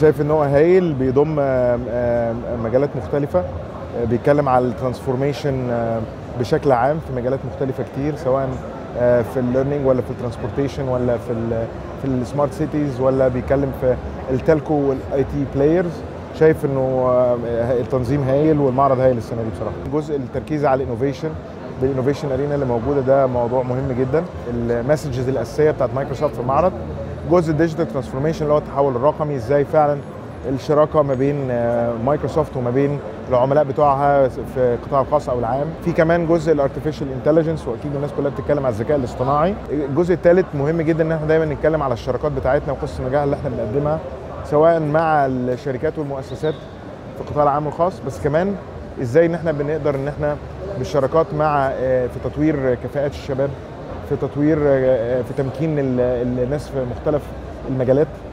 شايف ان هو هايل بيضم آه، آه، مجالات مختلفه آه، بيتكلم على الترانسفورميشن بشكل عام في مجالات مختلفه كتير سواء آه، في الليرنينج ولا في الترانسبورتيشن ولا في ال في السمارت سيتيز ولا بيتكلم في التلكو والاي تي بلايرز شايف انه آه، التنظيم هايل والمعرض هايل السنه دي بصراحه جزء التركيز على الانوفيشن بالانوفيشن ارينا اللي موجوده ده موضوع مهم جدا المسجز الاساسيه بتاعت مايكروسوفت في المعرض جزء الديجيتال ترانسفورميشن اللي هو التحول الرقمي ازاي فعلا الشراكه ما بين آه، مايكروسوفت وما بين العملاء بتوعها في القطاع الخاص او العام في كمان جزء الارتفيشال انتليجنس واكيد الناس كلها بتتكلم على الذكاء الاصطناعي الجزء الثالث مهم جدا ان احنا دايما نتكلم على الشراكات بتاعتنا وقصص النجاح اللي احنا بنقدمها سواء مع الشركات والمؤسسات في القطاع العام والخاص بس كمان ازاي ان احنا بنقدر ان احنا بالشراكات مع آه، في تطوير كفاءات الشباب في تطوير آه، في تمكين ال- الناس في مختلف المجالات